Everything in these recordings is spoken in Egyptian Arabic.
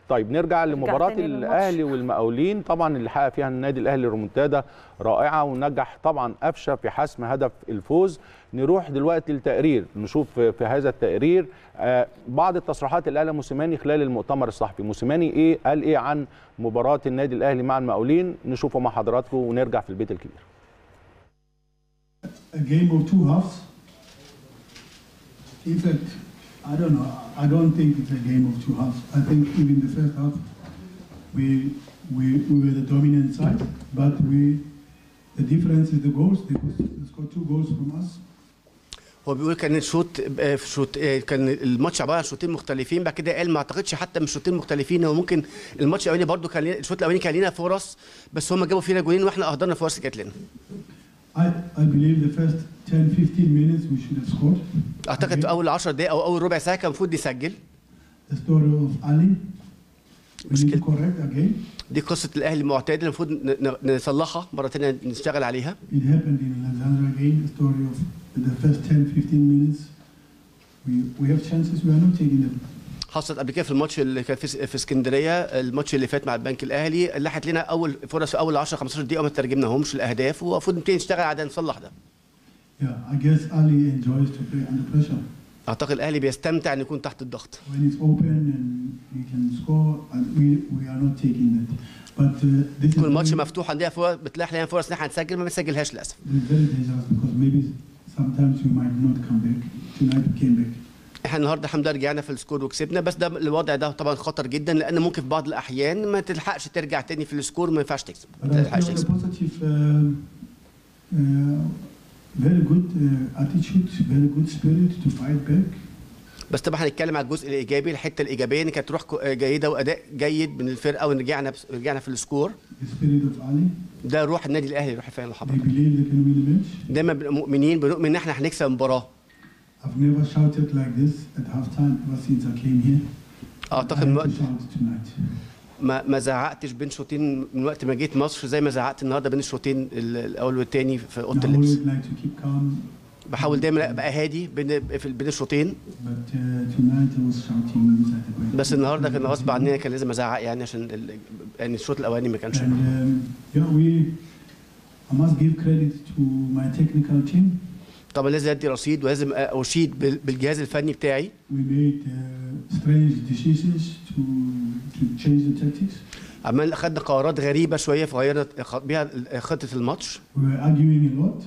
طيب نرجع لمباراه تاني للماتش. الاهلي والمقاولين طبعا اللي حقق فيها النادي الاهلي ريمونتادا رائعه ونجح طبعا قفشه في حسم هدف الفوز نروح دلوقتي للتقرير نشوف في في هذا التقرير آه، بعض التصريحات اللي قالها موسيماني خلال المؤتمر الصحفي موسيماني ايه قال ايه عن مباراه النادي الاهلي مع المقاولين نشوفه مع حضراتكم ونرجع في البيت الكبير a game of two halves. In fact, I don't know. I don't think it's a game of two halves. I think even the first half, we we, we were the dominant side, but we the difference is the goals. They, they scored two goals from us. هو بيقول كان الشوط آه، في شوط آه، كان الماتش عباره عن شوطين مختلفين بعد كده قال ما اعتقدش حتى مش شوطين مختلفين هو ممكن الماتش الاولاني برده كان ليه- الشوط الاولاني كان لينا فرص بس هم جابوا فينا جولين واحنا اهدرنا فرص جات لنا I, I believe the first 10, 15 minutes we should have scored. اعتقد في اول 10 دقائق او اول ربع ساعه كان المفروض يسجل The story of Ali, we need to Skill. correct again. دي قصه الاهلي المعتاد اللي المفروض ن- ن- نصلحها مره ثانيه نشتغل عليها It happened in Alexandria again, the story of the first 10, 15 minutes. We, we have chances, we are not taking them. حصلت قبل كده في الماتش اللي كان في في اسكندريه الماتش اللي فات مع البنك الاهلي لحت لنا اول فرص في اول 10 15 دقيقه ما ترجمناهمش الاهداف ومفروض نبتدي نشتغل على ده نصلح ده Yeah, I guess Ali enjoys to play under pressure. اعتقد الاهلي بيستمتع ان يكون تحت الضغط When it's open and he can score, and we, we are not taking that. But uh, this is يكون الماتش very, مفتوح عندنا فرص بتلاقي لنا فرص ان احنا نسجل ما بنسجلهاش للاسف this is very dangerous because maybe sometimes we might not come back. Tonight we came back. احنا النهارده الحمد لله رجعنا في السكور وكسبنا بس ده الوضع ده طبعا خطر جدا لان ممكن في بعض الاحيان ما تلحقش ترجع تاني في السكور وما ينفعش تكسب But ما I تلحقش feel a تكسب positive, uh, uh, very good uh, attitude, very good spirit to fight back. بس طبعا هنتكلم على الجزء الايجابي الحته الايجابيه ان كانت روح كو- جيده واداء جيد من الفرقه ورجعنا بس- رجعنا في السكور The spirit of Ali. ده روح النادي الاهلي روح فعلا They حضرتك believe they can win the match. دايما بنبقى مؤمنين بنؤمن ان احنا هنكسب المباراه I've never shouted like this at halftime ever since I came here. I اعتقد من had وقت to shout tonight. ما ما زعقتش بين شوطين من وقت ما جيت مصر زي ما زعقت النهارده بين الشوطين ال- الاول والثاني في I اوضه اللبس always like to keep calm, بحاول دايما ابقى هادي بين في بين الشوطين but uh, tonight I was shouting inside the بس النهارده كان غصب عننا كان لازم ازعق يعني عشان ال... يعني الشوط الاولاني ما كانش And um, yeah, we. I must give credit to my technical team. طبعا لازم ادي رصيد ولازم اشيد بال- بالجهاز الفني بتاعي We made uh, strange decisions to to change the tactics. عمال اخدنا قرارات غريبه شويه فغيرنا خ- بيها خطه الماتش We were arguing a lot,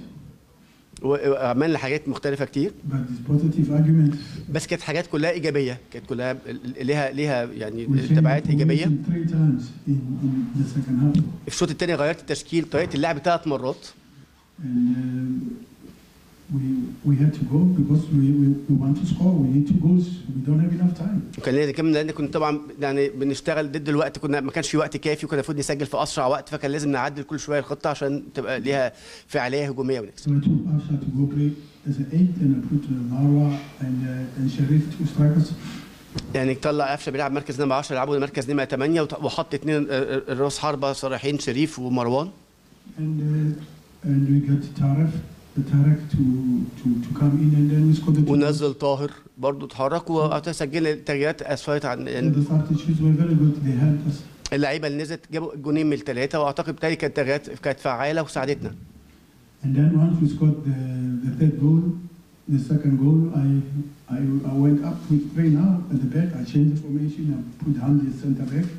و- وعملنا حاجات مختلفه كتير but these positive arguments. بس كانت حاجات كلها ايجابيه كانت كلها ال- ليها ليها يعني We changed تبعات the ايجابيه formation three times in, in the second half. في الشوط الثاني غيرت التشكيل طريقه اللعب ثلاث مرات And um, we, we had to go because we, we, we want to score. We need two goals. We don't have enough time. وكان لازم كمان لان كنا طبعا يعني بنشتغل ضد الوقت كنا ما كانش في وقت كافي وكنا المفروض نسجل في اسرع وقت فكان لازم نعدل كل شويه الخطه عشان تبقى ليها فعاليه هجوميه ونكسب So I took Asha to go play as an eight and I put uh, Marwa and, uh, and Sharif two strikers. يعني طلع قفشه بيلعب مركز نمره 10 يلعبوا مركز نمره 8 وط- وحط اثنين الراس حربه صريحين شريف ومروان And, uh, and we got Tarek, the Tarek to, to, to come in and then we scored the two. ونزل طاهر برضو اتحرك وسجلنا تغييرات اسفلت عن And يعني the substitutes were very good. They helped us. اللعيبه اللي نزلت جابوا جونين من الثلاثه واعتقد بالتالي كانت تغييرات كانت فعاله وساعدتنا And then once we scored the, the third goal, the second goal, I, I, I went up with three now at the back. I changed the formation. I put Hamdi as center back.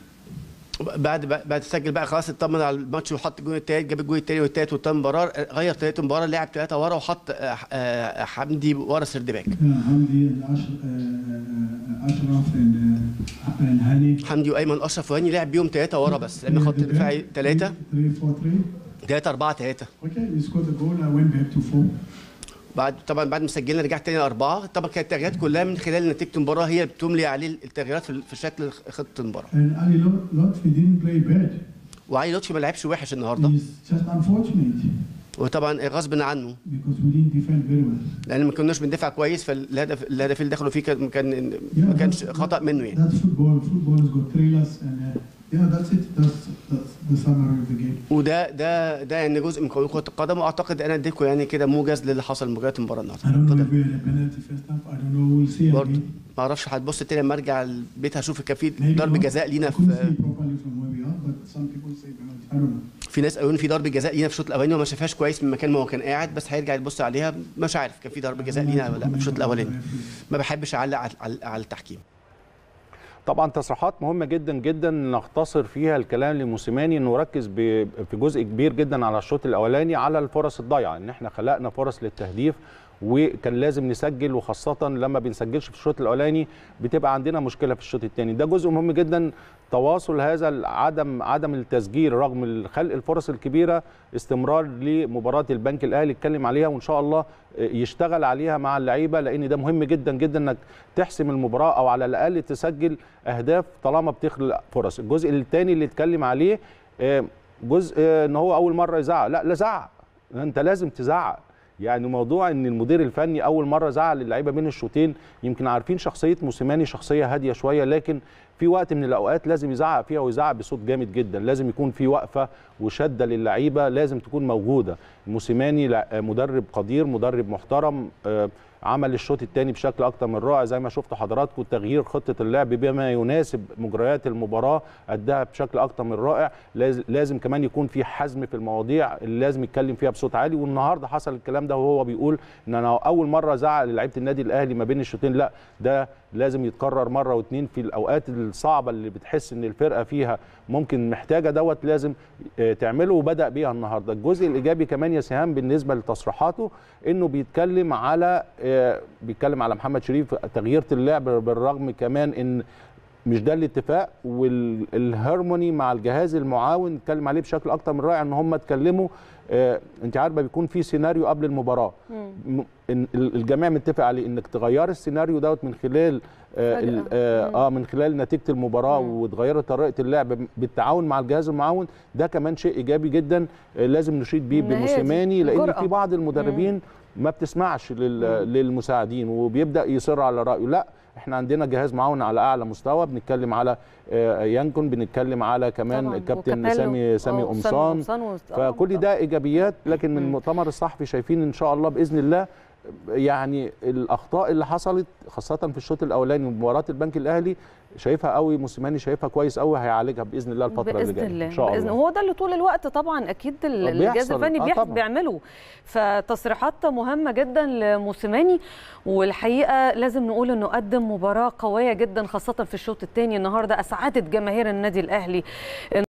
بعد بعد سجل بقى خلاص اطمن على الماتش وحط الجون الثالث جاب الجون الثاني والثالث والثاني مباراه غير طريقه المباراه لعب ثلاثه ورا وحط آه، آه، حمدي ورا سرد باك Uh, Hamdi and Ash, uh, uh, Ashraf and, uh, and Hani. حمدي وايمن اشرف وهاني لعب بيهم ثلاثه ورا بس لما خط دفاعي ثلاثه 3 4 3. ثلاثه اربعه ثلاثه Okay, we scored the goal. I went back to four. بعد طبعا بعد ما سجلنا رجعت تاني لاربعه طبعا كانت التغييرات كلها من خلال نتيجه المباراه هي اللي بتملي عليه التغييرات في في شكل خطه المباراه And Ali Lot- Lotfi didn't play bad. وعلي لطفي ما لعبش وحش النهارده He's just unfortunate وطبعا غصب عنه because we didn't defend very well. لان ما كناش بندافع كويس فالهدف الهدف اللي دخلوا فيه كان كان ما كانش خطا منه يعني That's football. Football has got thrillers and uh, yeah, that's it. That's, that's the the summary of the game. وده ده ده يعني جزء من قوه كره القدم واعتقد انا اديتكم يعني كده موجز للي حصل مباريات المباراه النهارده I don't know اتفضل. if we had a penalty first half. I don't know. We'll see برضه again. ما اعرفش هتبص تاني لما ارجع البيت هشوف كان في Maybe ضربه not. جزاء لينا I couldn't see في it properly from where we are, but some people say penalty. I don't know. في ناس قالوا لي في ضربه جزاء لينا في الشوط الاولاني وما شافهاش كويس من مكان ما هو كان قاعد بس هيرجع يبص عليها مش عارف كان في ضربه جزاء لينا ولا لا في الشوط الاولاني ما بحبش اعلق على, على, على التحكيم طبعا تصريحات مهمه جدا جدا نختصر فيها الكلام لموسيماني انه ركز ب- في جزء كبير جدا على الشوط الاولاني على الفرص الضايعه ان احنا خلقنا فرص للتهديف وكان لازم نسجل وخاصه لما بنسجلش في الشوط الاولاني بتبقى عندنا مشكله في الشوط الثاني ده جزء مهم جدا تواصل هذا عدم عدم التسجيل رغم خلق الفرص الكبيره استمرار لمباراه البنك الاهلي اتكلم عليها وان شاء الله يشتغل عليها مع اللعيبه لان ده مهم جدا جدا انك تحسم المباراه او على الاقل تسجل اهداف طالما بتخلق فرص الجزء الثاني اللي اتكلم عليه آه، جزء آه، ان هو اول مره يزعق لا لا زعق انت لازم تزعق يعني موضوع ان المدير الفني اول مره زعل اللعيبه بين الشوطين يمكن عارفين شخصيه موسيماني شخصيه هاديه شويه لكن في وقت من الاوقات لازم يزعق فيها ويزعق بصوت جامد جدا لازم يكون في وقفه وشده للعيبه لازم تكون موجوده موسيماني لا- مدرب قدير مدرب محترم آه، عمل الشوط الثاني بشكل اكتر من رائع زي ما شفتوا حضراتكم تغيير خطه اللعب بما يناسب مجريات المباراه اداها بشكل اكتر من رائع لاز- لازم كمان يكون في حزم في المواضيع اللي لازم يتكلم فيها بصوت عالي والنهارده حصل الكلام ده وهو بيقول ان انا اول مره زعل لعيبه النادي الاهلي ما بين الشوطين لا ده لازم يتكرر مره واثنين في الاوقات الصعبه اللي بتحس ان الفرقه فيها ممكن محتاجه دوت لازم آه، تعمله وبدا بيها النهارده الجزء الايجابي كمان يا سهام بالنسبه لتصريحاته انه بيتكلم على آه، بيتكلم على محمد شريف تغيير اللعب بالرغم كمان ان مش ده الاتفاق والهارموني مع الجهاز المعاون اتكلم عليه بشكل اكتر من رائع ان هم اتكلموا آه انت عارفه بيكون في سيناريو قبل المباراه م- إن ال- الجميع متفق عليه انك تغير السيناريو دوت من خلال آه, ال- فجأة. آه, اه من خلال نتيجه المباراه وتغيري طريقه اللعب بالتعاون مع الجهاز المعاون ده كمان شيء ايجابي جدا آه لازم نشيد بيه إن هي دي بموسيماني لان الجرأة. في بعض المدربين ما بتسمعش لل- للمساعدين وبيبدا يصر على رايه لا احنا عندنا جهاز معاون على اعلى مستوى بنتكلم على آه، يانكون بنتكلم على كمان طبعاً. الكابتن وكابيلو. سامي سامي آه، قمصان قمصان و- آه، فكل ده ايجابيات لكن من المؤتمر الصحفي شايفين ان شاء الله باذن الله يعني الاخطاء اللي حصلت خاصه في الشوط الاولاني ومباراه البنك الاهلي شايفها قوي موسيماني شايفها كويس قوي هيعالجها باذن الله الفتره اللي باذن جايه الله ان شاء بإذن الله هو ده اللي طول الوقت طبعا اكيد ال- آه، الجهاز بيحصل. الفني آه، بيح- طبعاً. بيعمله فتصريحات مهمه جدا لموسيماني والحقيقه لازم نقول انه قدم مباراه قويه جدا خاصه في الشوط الثاني النهارده اسعدت جماهير النادي الاهلي